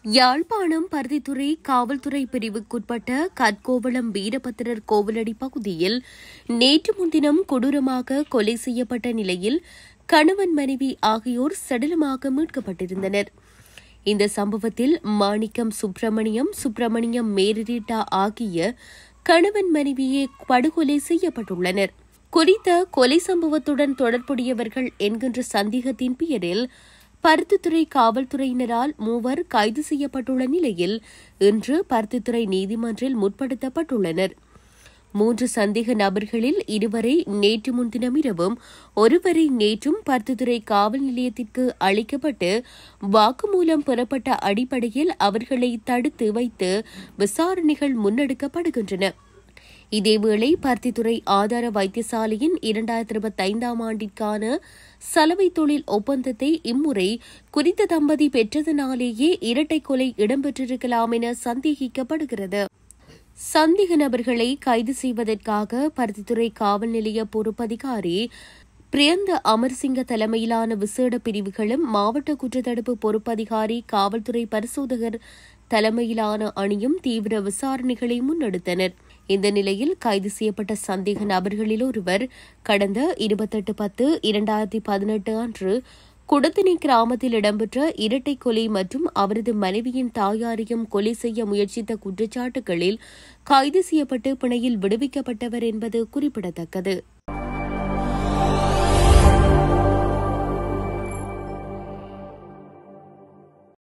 யாழ்ப்பாணம் பருத்தித்துறை காவல்துறை பிரிவுக்குட்பட்ட கற்கோவளம் வீரபத்திரர் கோவிலடி பகுதியில் நேற்று முன்தினம் கொடூரமாக கொலை செய்யப்பட்ட நிலையில் கணவன் மனைவி ஆகியோர் சடலமாக மீட்கப்பட்டிருந்தனர் இந்த சம்பவத்தில் மாணிக்கம் சுப்பிரமணியம் சுப்பிரமணியம் மேரிட்டா ஆகிய கணவன் மனைவியே படுகொலை செய்யப்பட்டுள்ளனர் குறித்த கொலை சம்பவத்துடன் தொடர்புடையவர்கள் என்கின்ற சந்தேகத்தின் பெயரில் பருத்தித்துறை காவல்துறையினரால் மூவர் கைது செய்யப்பட்டுள்ள நிலையில் இன்று பருத்தித்துறை நீதிமன்றில் முற்படுத்தப்பட்டுள்ளனர் மூன்று சந்தேக நபர்களில் இருவரை நேற்று முன்தினம் இரவும் ஒருவரை நேற்றும் பருத்தித்துறை காவல் நிலையத்திற்கு அளிக்கப்பட்டு வாக்குமூலம் பெறப்பட்ட அடிப்படையில் அவர்களை தடுத்து வைத்து விசாரணைகள் முன்னெடுக்கப்படுகின்றன இதேவேளை பருத்தித்துறை ஆதார வைத்தியசாலையின் இரண்டாயிரத்தி இருபத்தி ஐந்தாம் ஆண்டிற்கான சலவை தொழில் ஒப்பந்தத்தை இம்முறை குறித்த தம்பதி பெற்றதனாலேயே இரட்டை கொலை இடம்பெற்றிருக்கலாம் என சந்தேகிக்கப்படுகிறது சந்தேக நபர்களை கைது செய்வதற்காக பருத்தித்துறை காவல் நிலைய பொறுப்பதிகாரி பிரியந்த அமர்சிங்க தலைமையிலான விசேட பிரிவுகளும் மாவட்ட குற்றத்தடுப்பு பொறுப்பதிகாரி காவல்துறை பரிசோதகர் தலைமையிலான அணியும் தீவிர விசாரணைகளை முன்னெடுத்தனர் இந்த நிலையில் கைது செய்யப்பட்ட சந்தேக நபர்களில் ஒருவர் கடந்த இருபத்தெட்டு பத்து இரண்டாயிரத்தி பதினெட்டு அன்று குடத்தினை கிராமத்தில் இடம்பெற்ற இரட்டை கொலை மற்றும் அவரது மனைவியின் தாயாரையும் கொலை செய்ய முயற்சித்த குற்றச்சாட்டுகளில் கைது செய்யப்பட்டு பிணையில் விடுவிக்கப்பட்டவர் என்பது குறிப்பிடத்தக்கது